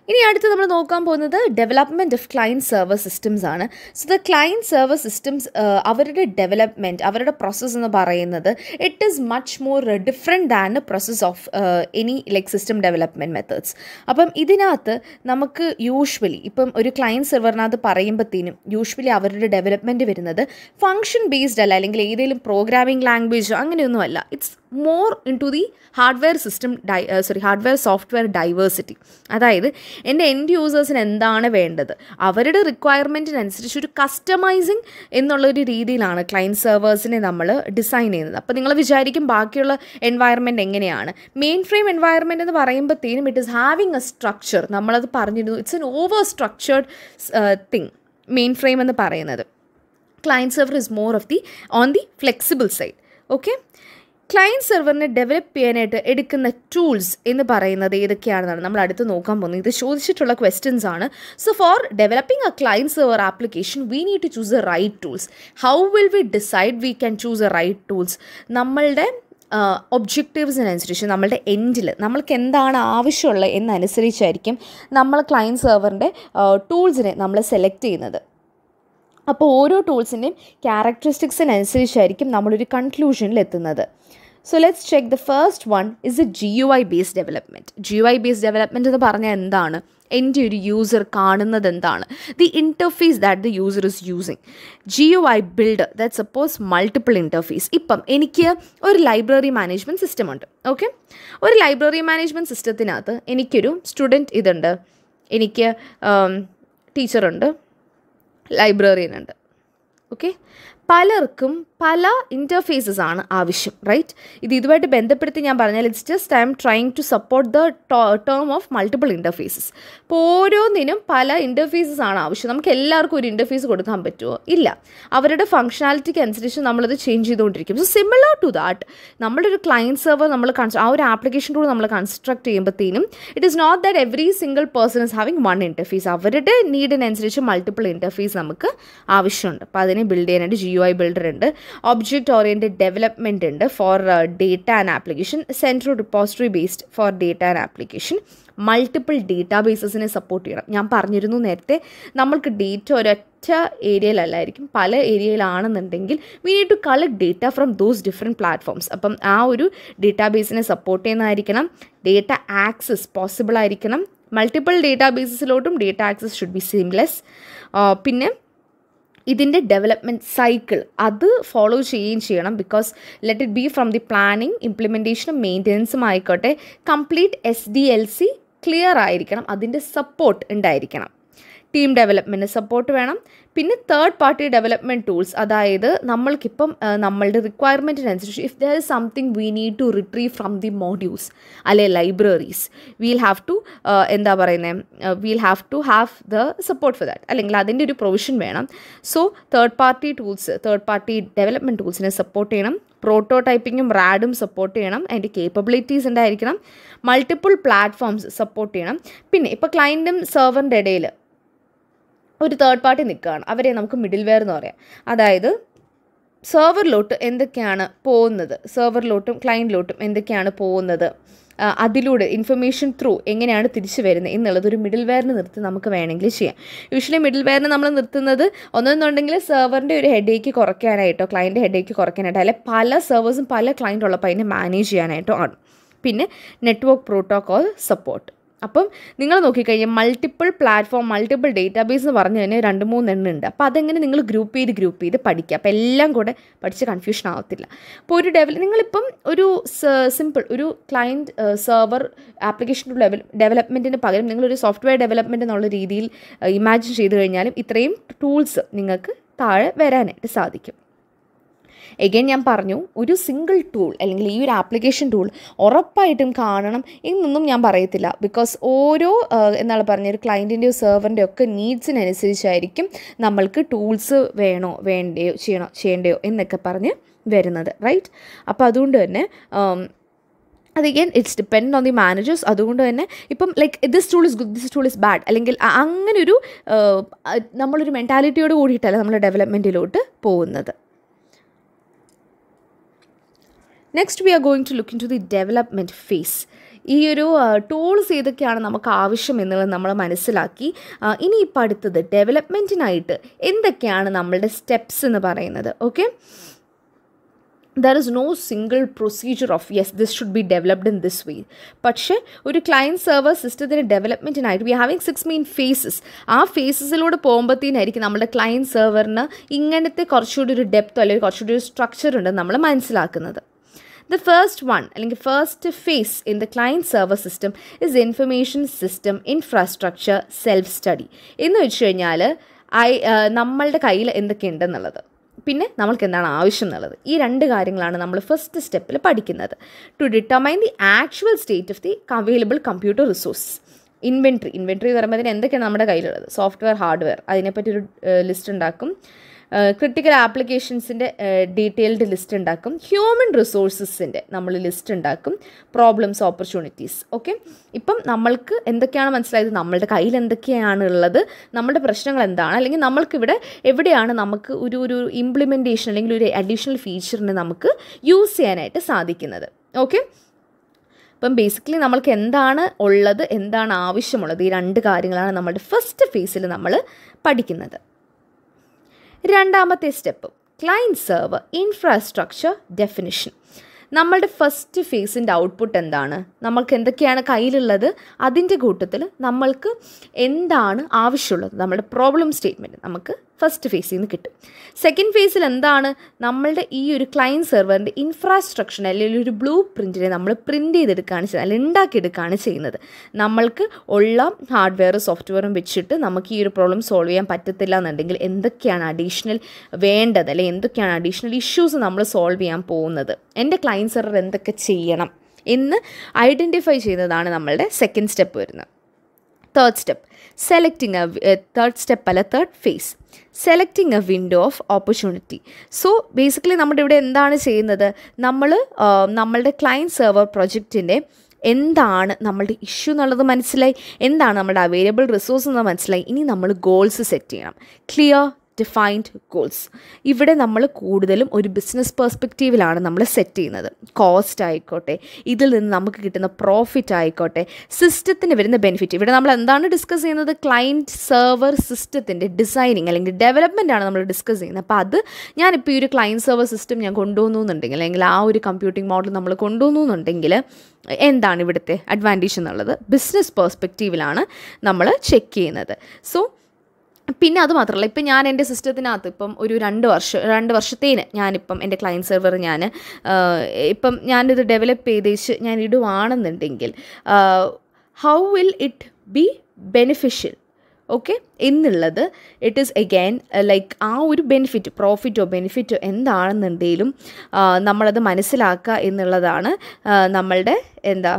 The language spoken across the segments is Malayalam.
ഇനി അടുത്ത് നമ്മൾ നോക്കാൻ പോകുന്നത് development of client server systems ആണ് so the client server systems അവരുടെ ഡെവലപ്മെൻറ്റ് അവരുടെ പ്രോസസ്സ് എന്ന് പറയുന്നത് it is much more different than process of any like system development methods അപ്പം ഇതിനകത്ത് നമുക്ക് യൂഷ്വലി ഇപ്പം ഒരു ക്ലയൻറ്റ് സെർവറിനകത്ത് പറയുമ്പോഴത്തേനും യൂഷ്വലി അവരുടെ ഡെവലപ്മെൻറ്റ് വരുന്നത് ഫങ്ഷൻ ബേസ്ഡ് അല്ല അല്ലെങ്കിൽ ഏതെങ്കിലും പ്രോഗ്രാമിംഗ് ലാംഗ്വേജോ അങ്ങനെയൊന്നുമല്ല it's more into the hardware system die sorry hardware software diversity അതായത് എൻ്റെ എൻഡ് യൂസേഴ്സിന് എന്താണ് വേണ്ടത് അവരുടെ റിക്വയർമെൻറ്റിനനുസരിച്ച് ഒരു കസ്റ്റമൈസിങ് എന്നുള്ളൊരു രീതിയിലാണ് ക്ലയൻറ്റ് സെർവേഴ്സിനെ നമ്മൾ ഡിസൈൻ ചെയ്യുന്നത് അപ്പോൾ നിങ്ങൾ വിചാരിക്കും ബാക്കിയുള്ള എൻവയറമെൻറ്റ് എങ്ങനെയാണ് മെയിൻ ഫ്രെയിം എൻവയറമെൻറ്റ് എന്ന് പറയുമ്പോഴത്തേനും it is having a structure നമ്മളത് പറഞ്ഞിരുന്നു it's an over structured thing mainframe എന്ന് പറയുന്നത് client server is more of the on the flexible side okay client സെർവറിനെ ഡെവലപ്പ് ചെയ്യാനായിട്ട് എടുക്കുന്ന ടൂൾസ് എന്ന് പറയുന്നത് ഏതൊക്കെയാണെന്നാണ് നമ്മൾ അടുത്ത് നോക്കാൻ പോകുന്നത് ഇത് ചോദിച്ചിട്ടുള്ള ക്വസ്റ്റ്യൻസ് ആണ് so for developing a client server application we need to choose a right tools how will we decide we can choose a right tools നമ്മളുടെ ഒബ്ജക്റ്റീവ്സിനനുസരിച്ച് നമ്മളുടെ എൻഡിൽ നമ്മൾക്ക് എന്താണ് ആവശ്യമുള്ളത് എന്നനുസരിച്ചായിരിക്കും നമ്മൾ ക്ലയൻറ്റ് സെർവറിൻ്റെ ടൂൾസിനെ നമ്മൾ സെലക്ട് ചെയ്യുന്നത് അപ്പോൾ ഓരോ ടൂൾസിൻ്റെയും ക്യാരക്ടറിസ്റ്റിക്സിനനുസരിച്ചായിരിക്കും നമ്മളൊരു കൺക്ലൂഷനിൽ എത്തുന്നത് so let's check the first one is a G U I based development G U I based development എന്ന് പറഞ്ഞാൽ എന്താണ് എൻ്റെ ഒരു യൂസർ കാണുന്നത് എന്താണ് the interface that the user is using G U I build that suppose multiple interface ഇപ്പം എനിക്ക് ഒരു ലൈബ്രറി മാനേജ്മെൻറ്റ് സിസ്റ്റം ഉണ്ട് ഓക്കെ ഒരു ലൈബ്രറി മാനേജ്മെൻറ്റ് സിസ്റ്റത്തിനകത്ത് എനിക്കൊരു സ്റ്റുഡൻറ്റ് ഇതുണ്ട് എനിക്ക് ടീച്ചറുണ്ട് ലൈബ്രറിയൻ ഉണ്ട് ഓക്കെ പലർക്കും പല ഇൻ്റർഫേസസ് ആണ് ആവശ്യം റൈറ്റ് ഇത് ഇതുമായിട്ട് ബന്ധപ്പെടുത്തി ഞാൻ പറഞ്ഞാൽ it's just I'm trying to support the term of multiple interfaces അപ്പോൾ ഓരോന്നിനും പല ഇൻ്റർഫേസസ് ആണ് ആവശ്യം നമുക്ക് എല്ലാവർക്കും ഒരു ഇൻ്റർഫേസ് കൊടുക്കാൻ പറ്റുമോ ഇല്ല അവരുടെ ഫങ്ഷനാലിറ്റിക്ക് അനുസരിച്ച് നമ്മളത് ചേഞ്ച് ചെയ്തുകൊണ്ടിരിക്കും സോ സിമിലർ ടു ദാറ്റ് നമ്മളൊരു ക്ലയൻറ്റ് സെർവർ നമ്മൾ ആ ഒരു ആപ്ലിക്കേഷൻ ടൂൾ നമ്മൾ കൺസ്ട്രക്ട് ചെയ്യുമ്പോഴത്തേനും it is not that every single person is having one interface അവരുടെ നീഡിനനുസരിച്ച് മൾട്ടിപ്പിൾ ഇൻ്റർഫേസ് നമുക്ക് ആവശ്യമുണ്ട് അപ്പോൾ അതിനെ ബിൽഡ് ചെയ്യാനായിട്ട് ജി യു ഐ ബിൽഡർ ഉണ്ട് ഒബ്ജക്റ്റ് ഓറിയൻറ്റഡ് ഡെവലപ്മെൻറ്റ് ഉണ്ട് for data and application central repository based for data and application multiple data ബേസസിനെ സപ്പോർട്ട് ചെയ്യണം ഞാൻ പറഞ്ഞിരുന്നു നേരത്തെ നമ്മൾക്ക് ഡേറ്റ ഒരൊറ്റ ഏരിയയിലല്ലായിരിക്കും പല ഏരിയയിലാണെന്നുണ്ടെങ്കിൽ we need to collect data from those different platforms അപ്പം ആ ഒരു ഡേറ്റാ ബേസിനെ സപ്പോർട്ട് ചെയ്യുന്നതായിരിക്കണം ഡേറ്റ ആക്സസ് പോസിബിൾ ആയിരിക്കണം മൾട്ടിപ്പിൾ ഡേറ്റാ ബേസിസിലോട്ടും data access should be seamless പിന്നെ ഇതിൻ്റെ ഡെവലപ്മെൻറ്റ് സൈക്കിൾ അത് ഫോളോ ചെയ്യുകയും ചെയ്യണം because let it be from the planning ഇംപ്ലിമെൻറ്റേഷനും മെയിൻ്റനൻസും ആയിക്കോട്ടെ complete S D L C clear ആയിരിക്കണം അതിൻ്റെ സപ്പോർട്ട് ഉണ്ടായിരിക്കണം ടീം ഡെവലപ്മെൻറ്റ് സപ്പോർട്ട് വേണം പിന്നെ തേർഡ് പാർട്ടി ഡെവലപ്മെൻറ്റ് ടൂൾസ് അതായത് നമ്മൾക്കിപ്പം നമ്മളുടെ റിക്വയർമെൻറ്റിനനുസരിച്ച് if there is something we need to retrieve from the modules അല്ലെ ലൈബ്രറീസ് വീൽ ഹാവ് ടു എന്താ പറയുന്നത് we'll have to have the support for that അല്ലെങ്കിൽ അതിൻ്റെ ഒരു പ്രൊവിഷൻ വേണം so third party tools third party development ടൂൾസിനെ സപ്പോർട്ട് ചെയ്യണം പ്രോട്ടോ ടൈപ്പിങ്ങും റാഡും സപ്പോർട്ട് ചെയ്യണം അതിൻ്റെ കേപ്പബിലിറ്റീസ് ഉണ്ടായിരിക്കണം മൾട്ടിപ്പിൾ പ്ലാറ്റ്ഫോംസ് സപ്പോർട്ട് ചെയ്യണം പിന്നെ ഇപ്പോൾ ക്ലയൻറ്റും സെർവറിൻ്റെ ഇടയിൽ ഒരു തേർഡ് പാർട്ടി നിൽക്കുകയാണ് അവരെ നമുക്ക് മിഡിൽ വെയർ എന്ന് പറയാം അതായത് സെർവറിലോട്ട് എന്തൊക്കെയാണ് പോകുന്നത് സെർവറിലോട്ടും ക്ലയൻറ്റിലോട്ടും എന്തൊക്കെയാണ് പോകുന്നത് അതിലൂടെ ഇൻഫർമേഷൻ ത്രൂ എങ്ങനെയാണ് തിരിച്ചു വരുന്നത് എന്നുള്ളത് ഒരു മിഡിൽ വെയറിന് നിർത്തി നമുക്ക് വേണമെങ്കിൽ ചെയ്യാം യൂഷ്വലി മിഡിൽ വെയറിന് നമ്മൾ നിർത്തുന്നത് ഒന്നെന്നുണ്ടെങ്കിൽ സെർവറിൻ്റെ ഒരു ഹെഡേക്ക് കുറയ്ക്കാനായിട്ടോ ക്ലയൻറ്റ് ഹെഡേക്ക് കുറയ്ക്കാനായിട്ടോ അല്ലെ പല സെർവേഴ്സും പല ക്ലയൻറ്റ് ഉള്ളപ്പോൾ അതിനെ മാനേജ് ചെയ്യാനായിട്ടോ ആണ് പിന്നെ നെറ്റ്വർക്ക് പ്രോട്ടോകോൾ സപ്പോർട്ട് അപ്പം നിങ്ങൾ നോക്കിക്കഴിഞ്ഞാൽ മൾട്ടിപ്പിൾ പ്ലാറ്റ്ഫോം മൾട്ടിപ്പിൾ ഡേറ്റാബേസ് എന്ന് പറഞ്ഞു തന്നെ രണ്ട് മൂന്ന് എണ്ണം ഉണ്ട് അപ്പോൾ അതെങ്ങനെ നിങ്ങൾ ഗ്രൂപ്പ് ചെയ്ത് ഗ്രൂപ്പ് ചെയ്ത് പഠിക്കുക അപ്പോൾ എല്ലാം കൂടെ പഠിച്ച് കൺഫ്യൂഷൻ ആവത്തില്ല അപ്പോൾ ഒരു ഡെവലപ്പ് നിങ്ങളിപ്പം ഒരു സിമ്പിൾ ഒരു ക്ലയൻറ്റ് സെർവർ ആപ്ലിക്കേഷൻ ലെവൽ ഡെവലപ്മെൻറ്റിന് പകരം നിങ്ങളൊരു സോഫ്റ്റ്വെയർ ഡെവലപ്മെൻറ്റ് എന്നുള്ള രീതിയിൽ ഇമാജിൻ ചെയ്ത് കഴിഞ്ഞാലും ഇത്രയും ടൂൾസ് നിങ്ങൾക്ക് താഴെ വരാനായിട്ട് സാധിക്കും എഗെയിൻ ഞാൻ പറഞ്ഞു ഒരു സിംഗിൾ ടൂൾ അല്ലെങ്കിൽ ഈ ഒരു ആപ്ലിക്കേഷൻ ടൂൾ ഉറപ്പായിട്ടും കാണണം എന്നൊന്നും ഞാൻ പറയത്തില്ല ബിക്കോസ് ഓരോ എന്താണ് പറഞ്ഞ ഒരു ക്ലയൻറ്റിൻ്റെയോ സെർവറിൻ്റെയോ ഒക്കെ നീഡ്സിനനുസരിച്ചായിരിക്കും നമ്മൾക്ക് ടൂൾസ് വേണോ വേണ്ടയോ ചെയ്യണോ ചെയ്യേണ്ടയോ എന്നൊക്കെ പറഞ്ഞ് വരുന്നത് റൈറ്റ് അപ്പോൾ അതുകൊണ്ട് തന്നെ അതെഗെയിൻ it's depend on the managers അതുകൊണ്ട് തന്നെ ഇപ്പം like this tool is good this tool is bad അല്ലെങ്കിൽ അങ്ങനെ ഒരു നമ്മളൊരു മെൻറ്റാലിറ്റിയോട് കൂടിയിട്ടല്ല നമ്മൾ ഡെവലപ്മെൻറ്റിലോട്ട് പോകുന്നത് next we are going to look into the development phase ഈ ഒരു ടൂൾസ് ഏതൊക്കെയാണ് നമുക്ക് ആവശ്യം എന്നുള്ളത് നമ്മൾ മനസ്സിലാക്കി ആ, ഇനി ഇപ്പം അടുത്തത് ഡെവലപ്മെൻറ്റിനായിട്ട് എന്തൊക്കെയാണ് നമ്മളുടെ സ്റ്റെപ്സ് എന്ന് പറയുന്നത് okay there is no single procedure of yes this should be developed in this way പക്ഷേ ഒരു ക്ലയൻറ്റ് സെർവർ സിസ്റ്റത്തിൻ്റെ ഡെവലപ്മെൻറ്റിനായിട്ട് we having six main phases ആ ഫേസസിലൂടെ പോകുമ്പോഴത്തേനായിരിക്കും നമ്മുടെ ക്ലയൻറ്റ് സെർവറിന് ഇങ്ങനത്തെ കുറച്ചുകൂടി ഒരു ഡെപ്തോ അല്ലെങ്കിൽ കുറച്ചുകൂടി ഒരു സ്ട്രക്ചർ ഉണ്ടെന്ന് നമ്മൾ മനസ്സിലാക്കുന്നത് ദ ഫസ്റ്റ് വൺ അല്ലെങ്കിൽ first phase in the client server system is information system infrastructure self study എന്ന് വെച്ച് കഴിഞ്ഞാൽ ഐ നമ്മളുടെ കയ്യിൽ എന്തൊക്കെയുണ്ടെന്നുള്ളത് പിന്നെ നമ്മൾക്ക് എന്താണ് ആവശ്യം എന്നുള്ളത് ഈ രണ്ട് കാര്യങ്ങളാണ് നമ്മൾ ഫസ്റ്റ് സ്റ്റെപ്പിൽ പഠിക്കുന്നത് to determine the actual state of the available computer resource inventory inventory എന്ന് പറയുമ്പോൾ അതിന് എന്തൊക്കെയാണ് നമ്മുടെ കയ്യിലുള്ളത് സോഫ്റ്റ്വെയർ ഹാർഡ്വെയർ അതിനെപ്പറ്റി ഒരു ലിസ്റ്റ് ഉണ്ടാക്കും ക്രിട്ടിക്കൽ ആപ്ലിക്കേഷൻസിൻ്റെ ഡീറ്റെയിൽഡ് ലിസ്റ്റ് ഉണ്ടാക്കും ഹ്യൂമൻ റിസോഴ്സസിൻ്റെ നമ്മൾ ലിസ്റ്റ് ഉണ്ടാക്കും പ്രോബ്ലംസ് ഓപ്പർച്യൂണിറ്റീസ് ഓക്കെ ഇപ്പം നമ്മൾക്ക് എന്തൊക്കെയാണ് മനസ്സിലായത് നമ്മളുടെ കയ്യിൽ എന്തൊക്കെയാണ് ഉള്ളത് നമ്മുടെ പ്രശ്നങ്ങൾ എന്താണ് അല്ലെങ്കിൽ നമ്മൾക്കിവിടെ എവിടെയാണ് നമുക്ക് ഒരു ഒരു ഇംപ്ലിമെൻറ്റേഷൻ അല്ലെങ്കിൽ ഒരു അഡീഷണൽ ഫീച്ചറിന് നമുക്ക് യൂസ് ചെയ്യാനായിട്ട് സാധിക്കുന്നത് ഓക്കെ അപ്പം ബേസിക്കലി നമ്മൾക്ക് എന്താണ് ഉള്ളത് എന്താണ് ആവശ്യമുള്ളത് ഈ രണ്ട് കാര്യങ്ങളാണ് നമ്മുടെ ഫസ്റ്റ് ഫേസിൽ നമ്മൾ പഠിക്കുന്നത് രണ്ടാമത്തെ step client server infrastructure definition നമ്മളുടെ ഫസ്റ്റ് ഫേസിൻ്റെ ഔട്ട്പുട്ട് എന്താണ് നമ്മൾക്ക് എന്തൊക്കെയാണ് കയ്യിലുള്ളത് അതിൻ്റെ കൂട്ടത്തിൽ നമ്മൾക്ക് എന്താണ് ആവശ്യമുള്ളത് നമ്മുടെ പ്രോബ്ലം സ്റ്റേറ്റ്മെൻറ്റ് നമുക്ക് ഫസ്റ്റ് ഫേസിൽ നിന്ന് കിട്ടും സെക്കൻഡ് ഫേസിൽ എന്താണ് നമ്മളുടെ ഈ ഒരു ക്ലയൻറ്റ് സെർവറിൻ്റെ ഇൻഫ്രാസ്ട്രക്ചർ അല്ലെങ്കിൽ ഒരു ബ്ലൂ പ്രിൻറ്റിനെ നമ്മൾ പ്രിൻറ്റ് ചെയ്തെടുക്കുകയാണ് ചെയ്യുന്നത് അല്ലെങ്കിൽ ഉണ്ടാക്കിയെടുക്കുകയാണ് ചെയ്യുന്നത് നമ്മൾക്ക് ഉള്ള ഹാർഡ്വെയർ സോഫ്റ്റ്വെയറും വെച്ചിട്ട് നമുക്ക് ഈ ഒരു പ്രോബ്ലം സോൾവ് ചെയ്യാൻ പറ്റത്തില്ല എന്നുണ്ടെങ്കിൽ എന്തൊക്കെയാണ് അഡീഷണൽ വേണ്ടത് അല്ലെങ്കിൽ എന്തൊക്കെയാണ് അഡീഷണൽ ഇഷ്യൂസ് നമ്മൾ സോൾവ് ചെയ്യാൻ പോകുന്നത് എൻ്റെ ക്ലയൻറ്റ് സെർവർ എന്തൊക്കെ ചെയ്യണം എന്ന് ഐഡൻറ്റിഫൈ ചെയ്യുന്നതാണ് നമ്മളുടെ സെക്കൻഡ് സ്റ്റെപ്പ് വരുന്നത് third step selecting a third step അല്ല third phase selecting a window of opportunity so basically നമ്മുടെ ഇവിടെ എന്താണ് ചെയ്യുന്നത് നമ്മൾ നമ്മളുടെ ക്ലയൻറ്റ് സെർവർ പ്രൊജക്റ്റിൻ്റെ എന്താണ് നമ്മളുടെ ഇഷ്യൂ എന്നുള്ളത് മനസ്സിലായി എന്താണ് നമ്മുടെ അവൈലബിൾ റിസോഴ്സ് എന്നത് മനസ്സിലായി ഇനി നമ്മൾ ഗോൾസ് സെറ്റ് ചെയ്യണം ക്ലിയർ ഡിഫൈൻഡ് ഗോൾസ് ഇവിടെ നമ്മൾ കൂടുതലും ഒരു ബിസിനസ് പെർസ്പെക്റ്റീവിലാണ് നമ്മൾ സെറ്റ് ചെയ്യുന്നത് കോസ്റ്റ് ആയിക്കോട്ടെ ഇതിൽ നിന്ന് നമുക്ക് കിട്ടുന്ന പ്രോഫിറ്റ് ആയിക്കോട്ടെ സിസ്റ്റത്തിന് വരുന്ന ബെനിഫിറ്റ് ഇവിടെ നമ്മൾ എന്താണ് ഡിസ്കസ് ചെയ്യുന്നത് ക്ലയൻറ്റ് സെർവർ സിസ്റ്റത്തിൻ്റെ ഡിസൈനിങ് അല്ലെങ്കിൽ ഡെവലപ്മെൻ്റ് ആണ് നമ്മൾ ഡിസ്കസ് ചെയ്യുന്നത് അപ്പോൾ അത് ഞാനിപ്പോൾ ഈ ഒരു ക്ലയൻറ്റ് സെർവർ സിസ്റ്റം ഞാൻ കൊണ്ടുവന്നു എന്നുണ്ടെങ്കിൽ അല്ലെങ്കിൽ ആ ഒരു കമ്പ്യൂട്ടിംഗ് മോഡൽ നമ്മൾ കൊണ്ടുവന്നു എന്നുണ്ടെങ്കിൽ എന്താണ് ഇവിടുത്തെ അഡ്വാൻറ്റേജ് എന്നുള്ളത് ബിസിനസ് പെർസ്പെക്റ്റീവിലാണ് നമ്മൾ ചെക്ക് ചെയ്യുന്നത് സോ പിന്നെ അത് മാത്രമല്ല ഇപ്പം ഞാൻ എൻ്റെ സിസ്റ്റത്തിനകത്ത് ഇപ്പം ഒരു രണ്ട് വർഷം രണ്ട് വർഷത്തേന് ഞാനിപ്പം എൻ്റെ ക്ലയൻറ്റ് സെർവർ ഞാൻ ഇപ്പം ഞാനിത് ഡെവലപ്പ് ചെയ്തേച്ച് ഞാൻ ഇടുവാണെന്നുണ്ടെങ്കിൽ how will it be beneficial okay എന്നുള്ളത് ഇറ്റ് ഈസ് എഗെയിൻ ലൈക്ക് ആ ഒരു ബെനിഫിറ്റ് പ്രോഫിറ്റോ ബെനിഫിറ്റോ എന്താണെന്നുണ്ടെങ്കിലും നമ്മളത് മനസ്സിലാക്കുക എന്നുള്ളതാണ് നമ്മളുടെ എന്താ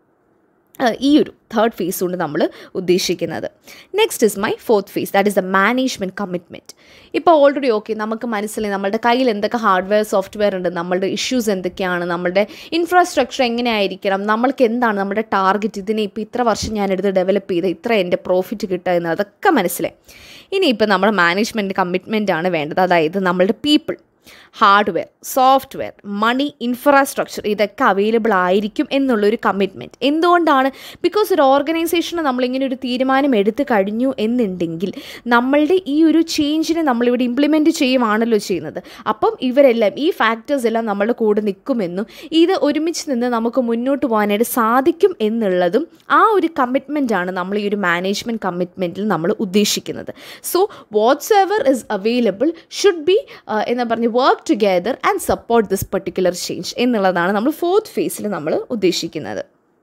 ഈ ഒരു തേർഡ് ഫേസ് കൊണ്ട് നമ്മൾ ഉദ്ദേശിക്കുന്നത് next is my fourth phase that is the management commitment ഇപ്പോൾ ഓൾറെഡി ഓക്കെ നമുക്ക് മനസ്സിലായി നമ്മുടെ കയ്യിൽ എന്തൊക്കെ ഹാർഡ്വെയർ സോഫ്റ്റ്വെയർ ഉണ്ട് നമ്മളുടെ ഇഷ്യൂസ് എന്തൊക്കെയാണ് നമ്മുടെ ഇൻഫ്രാസ്ട്രക്ചർ എങ്ങനെയായിരിക്കണം നമ്മൾക്ക് എന്താണ് നമ്മുടെ ടാർഗറ്റ് ഇതിനെ ഇപ്പോൾ ഇത്ര വർഷം ഞാനെടുത്ത് ഡെവലപ്പ് ചെയ്ത് ഇത്ര എൻ്റെ പ്രോഫിറ്റ് കിട്ടുക എന്ന് അതൊക്കെ മനസ്സിലായി ഇനിയിപ്പോൾ നമ്മൾ മാനേജ്മെൻറ്റ് കമ്മിറ്റ്മെൻ്റ് ആണ് വേണ്ടത് അതായത് നമ്മളുടെ people hardware software money infrastructure ഇതൊക്കെ അവൈലബിൾ ആയിരിക്കും എന്നുള്ളൊരു കമ്മിറ്റ്മെൻറ്റ് എന്തുകൊണ്ടാണ് ബിക്കോസ് ഒരു ഓർഗനൈസേഷന് നമ്മളിങ്ങനെ ഒരു തീരുമാനം എടുത്തു കഴിഞ്ഞു എന്നുണ്ടെങ്കിൽ നമ്മളുടെ ഈ ഒരു ചേഞ്ചിനെ നമ്മളിവിടെ ഇംപ്ലിമെൻറ്റ് ചെയ്യുവാണല്ലോ ചെയ്യുന്നത് അപ്പം ഇവരെല്ലാം ഈ ഫാക്ടേഴ്സ് എല്ലാം നമ്മളുടെ കൂടെ നിൽക്കുമെന്നും ഇത് ഒരുമിച്ച് നിന്ന് നമുക്ക് മുന്നോട്ട് പോകാനായിട്ട് സാധിക്കും എന്നുള്ളതും ആ ഒരു കമ്മിറ്റ്മെൻറ്റാണ് നമ്മൾ ഈ ഒരു മാനേജ്മെൻറ്റ് കമ്മിറ്റ്മെൻറ്റിൽ നമ്മൾ ഉദ്ദേശിക്കുന്നത് so whatsoever is available should be എന്ന് പറഞ്ഞ് work together and support this particular change എന്നുള്ളതാണ് നമ്മൾ ഫോർത്ത് ഫേസിൽ നമ്മൾ ഉദ്ദേശിക്കുന്നത്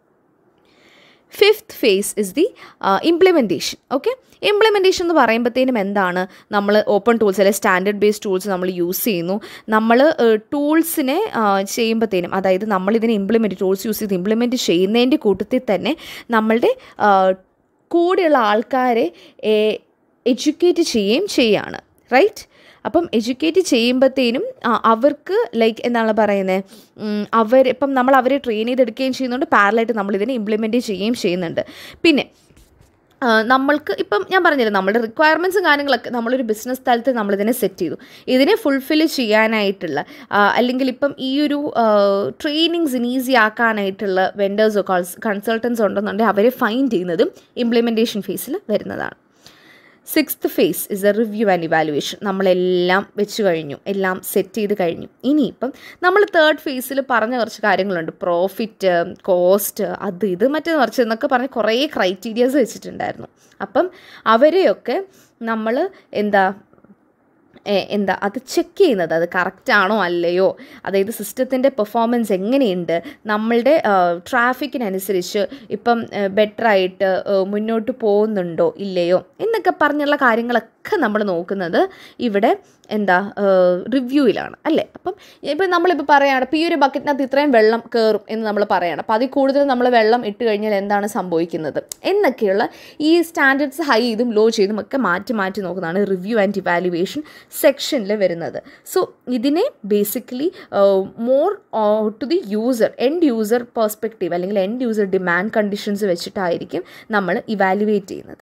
fifth phase is the implementation okay implementation എന്ന് പറയുമ്പോഴത്തേനും എന്താണ് നമ്മൾ ഓപ്പൺ ടൂൾസ് അല്ലെങ്കിൽ സ്റ്റാൻഡേർഡ് ബേസ്ഡ് ടൂൾസ് നമ്മൾ യൂസ് ചെയ്യുന്നു നമ്മൾ ടൂൾസിനെ ചെയ്യുമ്പോഴത്തേനും അതായത് നമ്മളിതിനെ ഇംപ്ലിമെൻറ്റ് ടൂൾസ് യൂസ് ചെയ്ത് ഇംപ്ലിമെൻറ്റ് ചെയ്യുന്നതിൻ്റെ കൂട്ടത്തിൽ തന്നെ നമ്മളുടെ കൂടെയുള്ള ആൾക്കാരെ എഡ്യൂക്കേറ്റ് ചെയ്യുകയും ചെയ്യാണ് റൈറ്റ് അപ്പം എഡ്യൂക്കേറ്റ് ചെയ്യുമ്പോഴത്തേനും അവർക്ക് ലൈക്ക് എന്താണ് പറയുന്നത് അവർ ഇപ്പം നമ്മൾ അവരെ ട്രെയിൻ ചെയ്തെടുക്കുകയും ചെയ്യുന്നുണ്ട് പാരലായിട്ട് നമ്മളിതിനെ ഇംപ്ലിമെൻറ്റ് ചെയ്യുകയും ചെയ്യുന്നുണ്ട് പിന്നെ ആ, നമ്മൾക്ക് ഇപ്പം ഞാൻ പറഞ്ഞില്ല നമ്മുടെ റിക്വയർമെൻറ്റ്സും കാര്യങ്ങളൊക്കെ നമ്മളൊരു ബിസിനസ് സ്ഥലത്ത് നമ്മളിതിനെ സെറ്റ് ചെയ്തു ഇതിനെ ഫുൾഫിൽ ചെയ്യാനായിട്ടുള്ള ആ, അല്ലെങ്കിൽ ഇപ്പം ഈ ഒരു ട്രെയിനിങ്സിന് ഈസി ആക്കാനായിട്ടുള്ള വെൻഡേഴ്സോ കൺസൾട്ടൻസ് ഉണ്ടെന്നുണ്ടെങ്കിൽ അവരെ ഫൈൻഡ് ചെയ്യുന്നതും ഇംപ്ലിമെൻറ്റേഷൻ ഫേസിൽ വരുന്നതാണ് sixth phase is a review and evaluation നമ്മളെല്ലാം വെച്ച് കഴിഞ്ഞു എല്ലാം സെറ്റ് ചെയ്ത് കഴിഞ്ഞു ഇനിയിപ്പം നമ്മൾ തേർഡ് ഫേസിൽ പറഞ്ഞ കുറച്ച് കാര്യങ്ങളുണ്ട് പ്രോഫിറ്റ് കോസ്റ്റ് അത് ഇത് മറ്റേ കുറച്ച് എന്നൊക്കെ പറഞ്ഞ് കുറേ ക്രൈറ്റീരിയാസ് വെച്ചിട്ടുണ്ടായിരുന്നു അപ്പം അവരെയൊക്കെ നമ്മൾ എന്താ എ- എന്താ അത് ചെക്ക് ചെയ്യുന്നത് അത് കറക്റ്റ് ആണോ അല്ലയോ അതായത് സിസ്റ്റത്തിൻ്റെ പെർഫോമൻസ് എങ്ങനെയുണ്ട് നമ്മളുടെ ട്രാഫിക്കിനനുസരിച്ച് ഇപ്പം ബെറ്ററായിട്ട് മുന്നോട്ട് പോകുന്നുണ്ടോ ഇല്ലയോ എന്നൊക്കെ പറഞ്ഞുള്ള കാര്യങ്ങളൊക്കെ നമ്മൾ നോക്കുന്നത് ഇവിടെ എന്താ റിവ്യൂയിലാണ് അല്ലേ അപ്പം ഇപ്പം നമ്മളിപ്പോൾ പറയുകയാണ് ഇപ്പോൾ ഈ ഒരു ബക്കറ്റിനകത്ത് ഇത്രയും വെള്ളം കയറും എന്ന് നമ്മൾ പറയുകയാണ് അപ്പോൾ അതിൽ കൂടുതൽ നമ്മൾ വെള്ളം ഇട്ട് കഴിഞ്ഞാൽ എന്താണ് സംഭവിക്കുന്നത് എന്നൊക്കെയുള്ള ഈ സ്റ്റാൻഡേർഡ്സ് ഹൈ ചെയ്തും ലോ ചെയ്തും ഒക്കെ മാറ്റി മാറ്റി നോക്കുന്നതാണ് റിവ്യൂ ആൻഡ് ഇവാലുവേഷൻ സെക്ഷനിൽ വരുന്നത് സോ ഇതിനെ basically more to the user end user perspective അല്ലെങ്കിൽ എൻഡ് യൂസർ ഡിമാൻഡ് കണ്ടീഷൻസ് വെച്ചിട്ടായിരിക്കും നമ്മൾ ഇവാലുവേറ്റ് ചെയ്യുന്നത്